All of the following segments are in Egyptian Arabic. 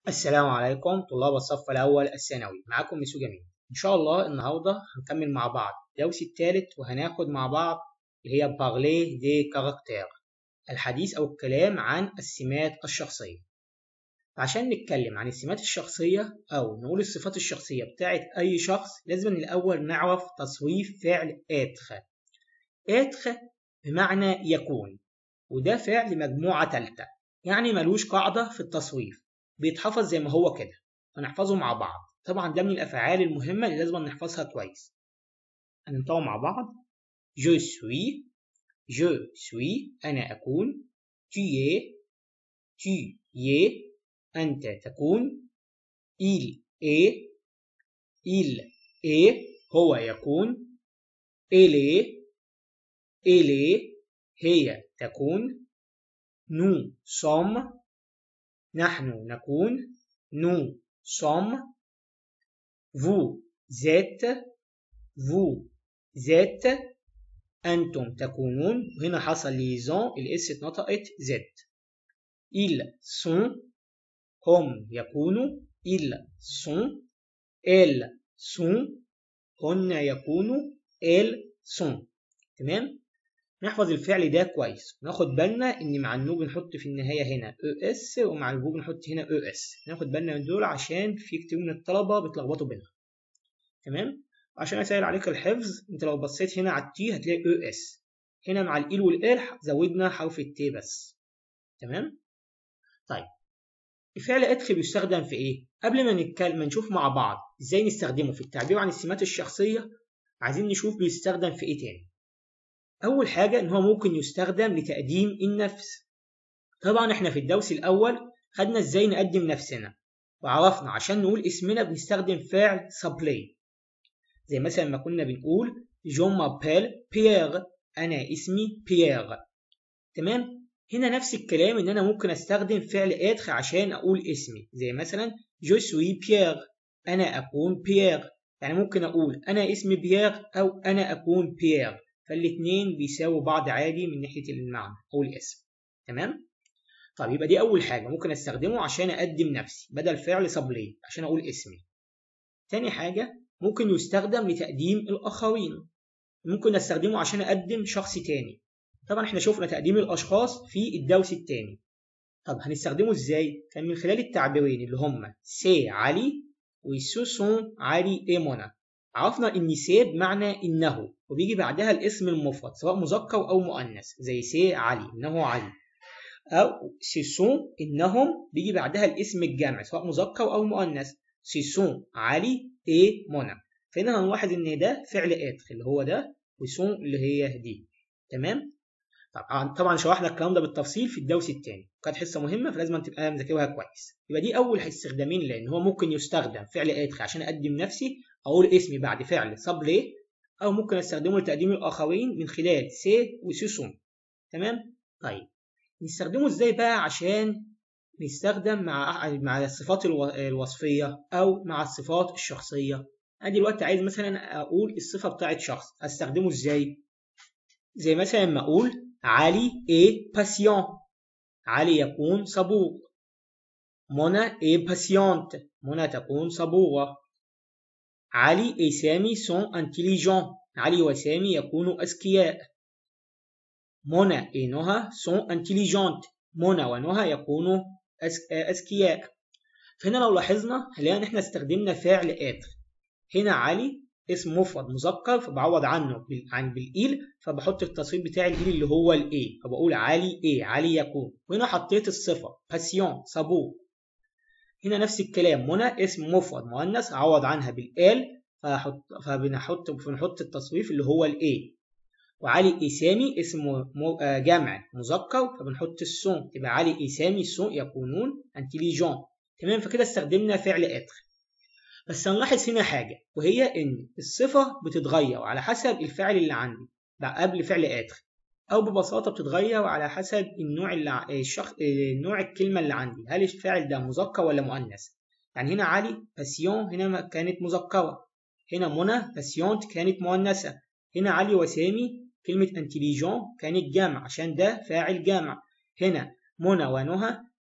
السلام عليكم طلاب الصف الأول الثانوي معاكم ميسو جميل إن شاء الله النهاردة هنكمل مع بعض الدرس الثالث وهناخد مع بعض اللي هي بارلي دي كاركتير الحديث أو الكلام عن السمات الشخصية عشان نتكلم عن السمات الشخصية أو نقول الصفات الشخصية بتاعت أي شخص لازم الأول نعرف تصويف فعل إتخ إتخ بمعنى يكون وده فعل مجموعة تالتة يعني ملوش قاعدة في التصويف بيتحفظ زي ما هو كده هنحفظه مع بعض طبعا ده من الافعال المهمه اللي لازم نحفظها كويس هننطقه مع بعض je suis je suis انا اكون tu es tu es انت تكون il est il est هو يكون elle est elle est هي تكون nous sommes نحن نكون nous sommes vous êtes vous êtes أنتم تكونون وهنا حصل ليزون الاس اتنطقت زد ils sont هم يكونوا ils sont elles sont هن يكونوا elles sont تمام نحفظ الفعل ده كويس ناخد بالنا ان مع النو بنحط في النهايه هنا او اس ومع الفو بنحط هنا او اس ناخد بالنا من دول عشان في كتير من الطلبه بيتلخبطوا بينهم تمام عشان اسهل عليك الحفظ انت لو بصيت هنا على التي هتلاقي او اس هنا مع الايل والال زودنا حرف التي بس تمام طيب الفعل ادخل بيستخدم في ايه قبل ما نتكلم نشوف مع بعض ازاي نستخدمه في التعبير عن السمات الشخصيه عايزين نشوف بيستخدم في ايه تاني أول حاجة إن هو ممكن يستخدم لتقديم النفس طبعا إحنا في الدرس الأول خدنا إزاي نقدم نفسنا وعرفنا عشان نقول اسمنا بنستخدم فعل سابلي زي مثلا ما كنا بنقول جو مابيل بيير أنا اسمي بيير تمام هنا نفس الكلام إن أنا ممكن أستخدم فعل إدخ عشان أقول اسمي زي مثلا جو سوي بيير أنا أكون بيير يعني ممكن أقول أنا اسمي بيير أو أنا أكون بيير فالاتنين بيساووا بعض عادي من ناحية المعنى أو الاسم تمام؟ طب يبقى دي أول حاجة ممكن أستخدمه عشان أقدم نفسي بدل فعل سبلي عشان أقول اسمي تاني حاجة ممكن يستخدم لتقديم الآخرين ممكن أستخدمه عشان أقدم شخص تاني طبعا احنا شفنا تقديم الأشخاص في الدرس التاني طب هنستخدمه ازاي؟ كان من خلال التعبيرين اللي هما سي علي وسوسون علي ايمونا عرفنا ان سي بمعنى انه وبيجي بعدها الاسم المفرد سواء مذكر او مؤنث زي سي علي انه علي او سيسون انهم بيجي بعدها الاسم الجمع سواء مذكر او مؤنث سيسون علي اي منى فهنا هنلاحظ ان ده فعل اتخ اللي هو ده وسون اللي هي دي تمام طبعا طبعا شرحنا الكلام ده بالتفصيل في الدرس الثاني كانت حصه مهمه فلازم تبقى مذاكرها كويس يبقى دي اول استخدامين لان هو ممكن يستخدم فعل ادخل عشان اقدم نفسي اقول اسمي بعد فعل سبلي او ممكن استخدمه لتقديم الاخرين من خلال سي وسوسون تمام طيب نستخدمه ازاي بقى عشان نستخدم مع مع الصفات الوصفيه او مع الصفات الشخصيه انا دلوقتي عايز مثلا اقول الصفه بتاعت شخص استخدمه ازاي زي مثلا ما اقول علي اي باسيون علي يكون صبور منى اي باسيونت منى تكون صبورة علي اي سامي سون انتليجون علي وسامي يكونوا أذكياء منى اي نهى سون انتليجونت منى ونهى يكونوا أذكياء فهنا لو لاحظنا هنلاقي ان احنا استخدمنا فعل اتر هنا علي اسم مفرد مذكر فبعوض عنه عن بالايل فبحط التصريف بتاع الايل اللي هو الاي فبقول علي ايه علي يكون وهنا حطيت الصفه باسيون صبور هنا نفس الكلام منى اسم مفرد مؤنث عوض عنها بالال فحط فبنحط بنحط التصريف اللي هو الاي وعلي إسامي اسم جمع مذكر فبنحط السون تبقى علي إسامي السون يكونون انتليجون تمام فكده استخدمنا فعل اتر بس هنلاحظ هنا حاجة وهي إن الصفة بتتغير على حسب الفعل اللي عندي قبل فعل آخر أو ببساطة بتتغير على حسب النوع اللي الشخص نوع الكلمة اللي عندي هل الفعل ده مذكر ولا مؤنث يعني هنا علي باسيون هنا كانت مذكرة هنا منى باسيونت كانت مؤنثة هنا علي وسامي كلمة انتليجون كانت جمع عشان ده فاعل جمع هنا منى ونهى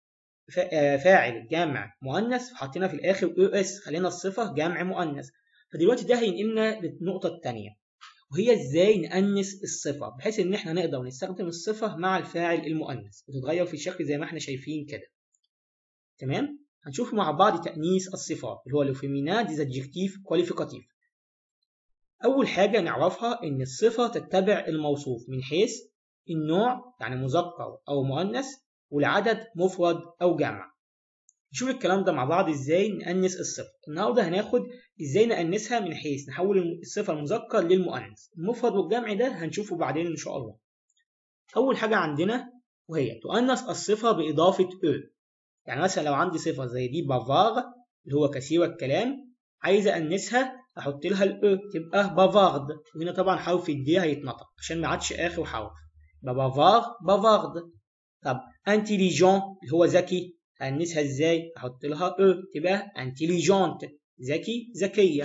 فاعل جمع مؤنث وحطينا في الاخر او اس خلينا الصفه جمع مؤنث فدلوقتي ده هينقلنا للنقطه الثانيه وهي ازاي نأنس الصفه بحيث ان احنا نقدر نستخدم الصفه مع الفاعل المؤنث وتتغير في الشكل زي ما احنا شايفين كده تمام هنشوف مع بعض تأنيس الصفات اللي هو الفيمينا ديزادجكتيف كواليفيكاتيف أول حاجة نعرفها إن الصفة تتبع الموصوف من حيث النوع يعني مذكر أو مؤنث والعدد مفرد أو جمع نشوف الكلام ده مع بعض إزاي نأنس الصفة النهاردة هناخد إزاي نأنسها من حيث نحول الصفة المذكر للمؤنث المفرد والجمع ده هنشوفه بعدين إن شاء الله أول حاجة عندنا وهي تؤنث الصفة بإضافة أو يعني مثلا لو عندي صفة زي دي بافار اللي هو كثير الكلام عايز أنسها أحط لها الأو تبقى بافارد وهنا طبعا حرف الدي هيتنطق عشان ما عادش آخر حرف يبقى بافار بافارد طب انتيليجون اللي هو ذكي أنسها إزاي؟ أحط لها أو تبقى انتيليجونت ذكي ذكية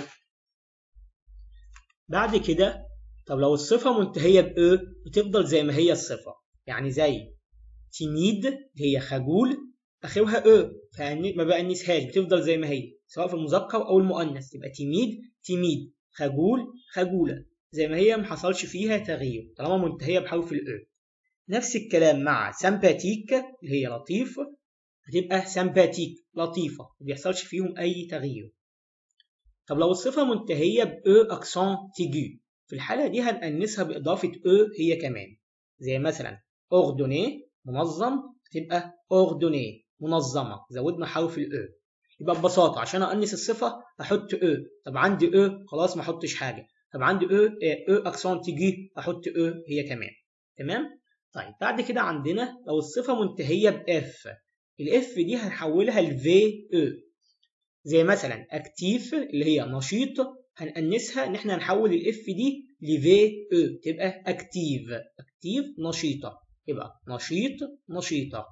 بعد كده طب لو الصفة منتهية بأو بتفضل زي ما هي الصفة يعني زي تيميد اللي هي خجول اخرها او فما بأنسهاش بتفضل زي ما هي سواء في المذكر او المؤنث تبقى تيميد تيميد خجول خجوله زي ما هي ما حصلش فيها تغيير طالما منتهيه بحرف الاو نفس الكلام مع سامباتيك اللي هي لطيف هتبقى سامباتيك لطيفه ما بيحصلش فيهم اي تغيير طب لو الصفه منتهيه باو اكسون تيجو في الحاله دي هنأنسها باضافه او هي كمان زي مثلا اوردوني منظم تبقى اوردوني منظمة زودنا حرف الأو يبقى ببساطة عشان أنس الصفة أحط أو طب عندي أو خلاص ما أحطش حاجة طب عندي أو أو أكسون تيجي أحط أو هي كمان تمام طيب بعد كده عندنا لو الصفة منتهية بإف الإف دي هنحولها لفي أو زي مثلا أكتيف اللي هي نشيط هنأنسها إن إحنا نحول الإف دي لفي أو تبقى أكتيف أكتيف نشيطة يبقى نشيط نشيطة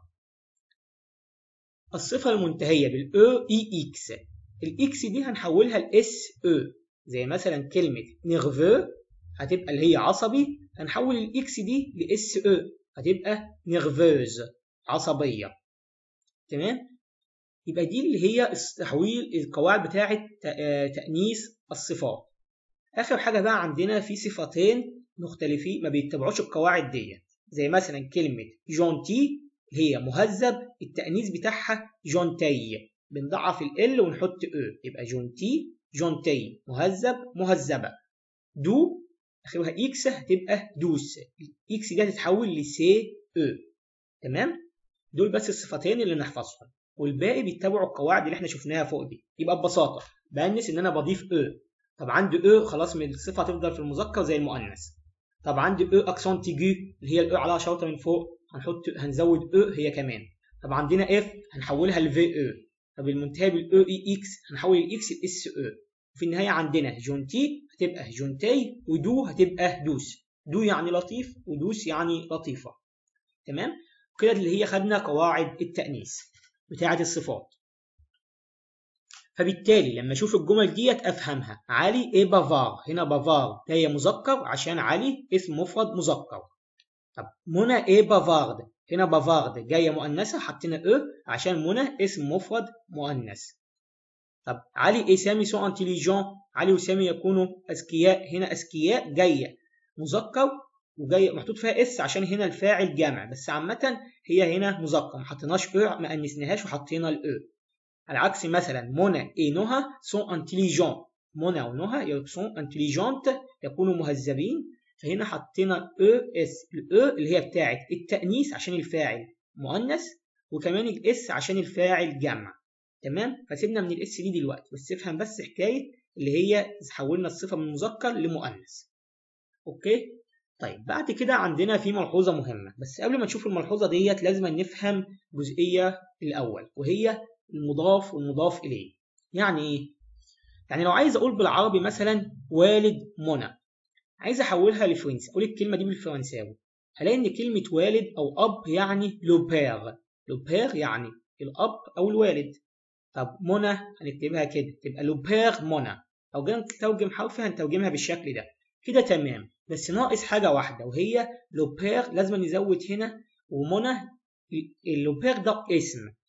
الصفة المنتهية بالأو إي إكس الإكس دي هنحولها لإس أو زي مثلا كلمة نيرفو هتبقى اللي هي عصبي هنحول الإكس دي لإس أو هتبقى نيرفوز عصبية تمام يبقى دي اللي هي تحويل القواعد بتاعة تأنيس الصفات آخر حاجة بقى عندنا في صفتين مختلفين ما بيتبعوش القواعد دي زي مثلا كلمة جونتي هي مهذب التأنيث بتاعها جونتي بنضعف ال ونحط او يبقى جونتي جونتي مهذب مهذبة دو اخرها اكس هتبقى دوس الاكس دي هتتحول لسي او تمام دول بس الصفتين اللي نحفظهم والباقي بيتبعوا القواعد اللي احنا شفناها فوق دي يبقى ببساطة بأنس ان انا بضيف او طب عندي او خلاص من الصفة هتفضل في المذكر زي المؤنث طب عندي او اكسون تيجي اللي هي الاو عليها شرطة من فوق هنحط هنزود او هي كمان طب عندنا اف هنحولها لفي او طب المنتهى بالاو اي اكس هنحول الاكس لاس او في النهاية عندنا جونتي هتبقى جونتي ودو هتبقى دوس دو يعني لطيف ودوس يعني لطيفة تمام كده اللي هي خدنا قواعد التأنيث بتاعة الصفات فبالتالي لما اشوف الجمل ديت افهمها علي ايه بافار هنا بافار هي مذكر عشان علي اسم مفرد مذكر طب منى ايه بافارد هنا بافارد جايه مؤنثه حطينا او عشان منى اسم مفرد مؤنث طب علي ايه سامي سو انتليجون علي وسامي يكونوا اذكياء هنا اذكياء جايه مذكر وجاي محطوط فيها اس عشان هنا الفاعل جامع بس عامه هي هنا مذكر ما حطيناش او ما انسناهاش وحطينا الاو على عكس مثلا منى اي نهى سو انتليجون منى ونهى سون انتليجونت يكونوا مهذبين فهنا حطينا او اس الاو اللي هي بتاعه التانيث عشان الفاعل مؤنث وكمان الاس عشان الفاعل جمع تمام فسيبنا من الاس دي دلوقتي بس افهم بس حكايه اللي هي حولنا الصفه من مذكر لمؤنث اوكي طيب بعد كده عندنا في ملحوظه مهمه بس قبل ما نشوف الملحوظه ديت لازم نفهم جزئيه الاول وهي المضاف والمضاف اليه يعني ايه يعني لو عايز اقول بالعربي مثلا والد منى عايز احولها لفرنسي اقول الكلمه دي بالفرنساوي هلاقي ان كلمه والد او اب يعني لو بير لو بير يعني الاب او الوالد طب منى هنكتبها كده تبقى لو بير منى لو جينا نترجم حرفي هنترجمها بالشكل ده كده تمام بس ناقص حاجه واحده وهي لو بير لازم نزود هنا ومنى اللو بير ده اسم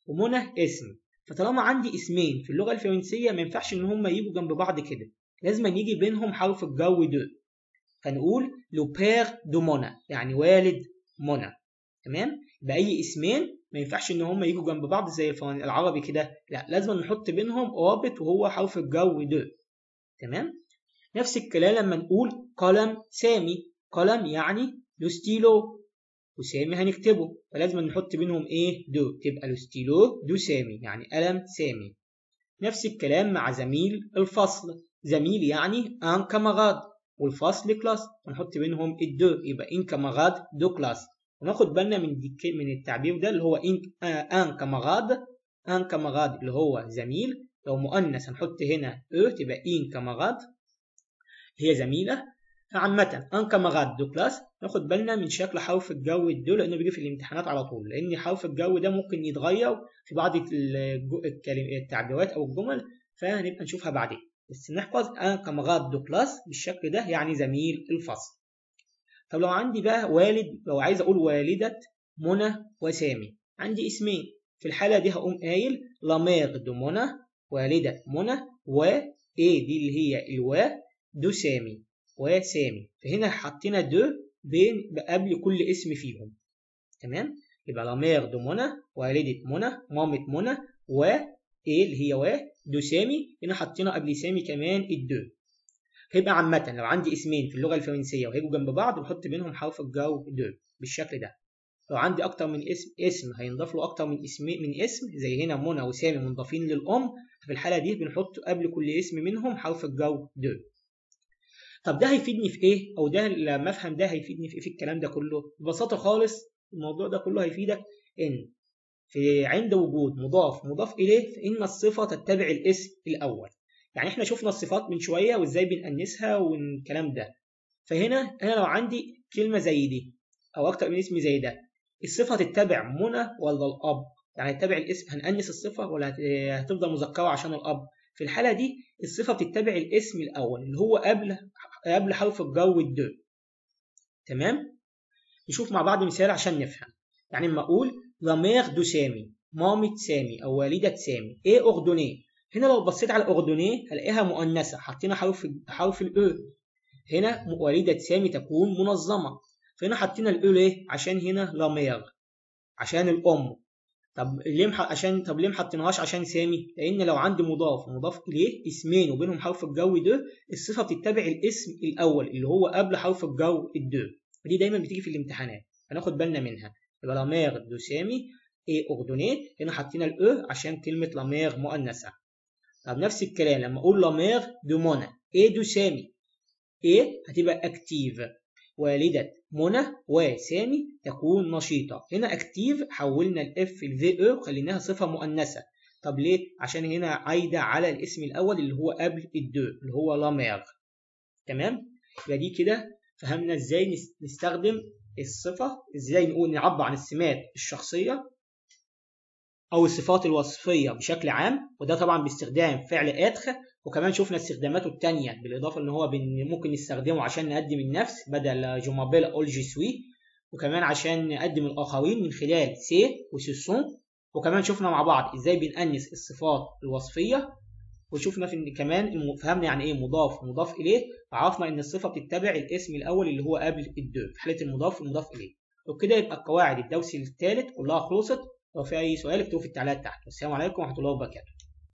ومنى اسم فطالما عندي اسمين في اللغة الفرنسية ما ينفعش إن هما يجوا جنب بعض كده لازم يجي بينهم حرف الجو دو فنقول لو بير دو منى يعني والد منى تمام بأي اسمين ما ينفعش ان هم يجوا جنب بعض زي العربي كده لا لازم نحط بينهم رابط وهو حرف الجو دو تمام نفس الكلام لما نقول قلم سامي قلم يعني لو ستيلو وسامي هنكتبه فلازم نحط بينهم ايه دو تبقى لو ستيلو دو سامي يعني قلم سامي نفس الكلام مع زميل الفصل زميل يعني ان كاماراد والفصل كلاس ونحط بينهم الدو يبقى ان كاماراد دو كلاس وناخد بالنا من من التعبير ده اللي هو ان ان كاماراد ان كاماراد اللي هو زميل لو مؤنث هنحط هنا او تبقى ان كاماراد هي زميله فعامة ان كاماراد دو كلاس ناخد بالنا من شكل حرف الجو الدو لانه بيجي في الامتحانات على طول لان حرف الجو ده ممكن يتغير في بعض التعبيرات او الجمل فهنبقى نشوفها بعدين بس نحفظ ان كاماراد دو كلاس بالشكل ده يعني زميل الفصل طب لو عندي بقى والد لو عايز اقول والدة منى وسامي عندي اسمين في الحالة دي هقوم قايل لامير دو منى والدة منى و ايه دي اللي هي الوا دو سامي وسامي فهنا حطينا دو بين قبل كل اسم فيهم تمام يبقى لامير دو منى والدة منى مامة منى و ايه اللي هي و دو سامي هنا حطينا قبل سامي كمان الدو هيبقى عامة لو عندي اسمين في اللغة الفرنسية وهيجوا جنب بعض بحط بينهم حرف الجو دو بالشكل ده لو عندي أكتر من اسم اسم هينضاف له أكتر من اسم من اسم زي هنا منى وسامي منضافين للأم في الحالة دي بنحط قبل كل اسم منهم حرف الجو دو طب ده هيفيدني في ايه او ده لما افهم ده هيفيدني في ايه في الكلام ده كله ببساطه خالص الموضوع ده كله هيفيدك ان في عند وجود مضاف مضاف اليه فان الصفه تتبع الاسم الاول يعني احنا شفنا الصفات من شويه وازاي بنأنسها والكلام ده فهنا انا لو عندي كلمه زي دي او اكتر من اسم زي ده الصفه تتبع منى ولا الاب يعني تتبع الاسم هنأنس الصفه ولا هتفضل مذكره عشان الاب في الحالة دي الصفة بتتبع الاسم الأول اللي هو قبل قبل حرف الجو الدو تمام نشوف مع بعض مثال عشان نفهم يعني لما أقول لامير دو سامي مامة سامي أو والدة سامي إيه أردنيه هنا لو بصيت على أردنيه هلاقيها مؤنثة حطينا حرف حرف الأو هنا والدة سامي تكون منظمة فهنا حطينا الأو ليه عشان هنا لامير عشان الأم طب ليه مح... عشان طب ليه ما حطيناهاش عشان سامي لان لو عندي مضاف ومضاف اليه اسمين وبينهم حرف الجو ده الصفه بتتبع الاسم الاول اللي هو قبل حرف الجو الدو ودي دايما بتيجي في الامتحانات هناخد بالنا منها يبقى لامير دو سامي ايه اردنيه هنا حطينا الاو عشان كلمه لامير مؤنثه طب نفس الكلام لما اقول لامير دو منى ايه دو سامي ايه هتبقى اكتيف والدة منى وسامي تكون نشيطة هنا اكتيف حولنا الاف الفي او خليناها صفة مؤنثة طب ليه؟ عشان هنا عايدة على الاسم الأول اللي هو قبل الدو اللي هو لامير تمام؟ يبقى دي كده فهمنا ازاي نستخدم الصفة ازاي نقول نعبر عن السمات الشخصية أو الصفات الوصفية بشكل عام وده طبعا باستخدام فعل ادخ وكمان شفنا استخداماته التانية بالإضافة إن هو ممكن نستخدمه عشان نقدم النفس بدل جومابيل أول جي سوي وكمان عشان نقدم الآخرين من خلال سي وسيسون وكمان شفنا مع بعض إزاي بنأنس الصفات الوصفية وشفنا في كمان فهمنا يعني إيه مضاف مضاف إليه وعرفنا إن الصفة بتتبع الاسم الأول اللي هو قبل الدو في حالة المضاف والمضاف إليه وبكده يبقى القواعد الدرس الثالث كلها خلصت لو في أي سؤال اكتبوا في التعليقات تحت والسلام عليكم ورحمة الله وبركاته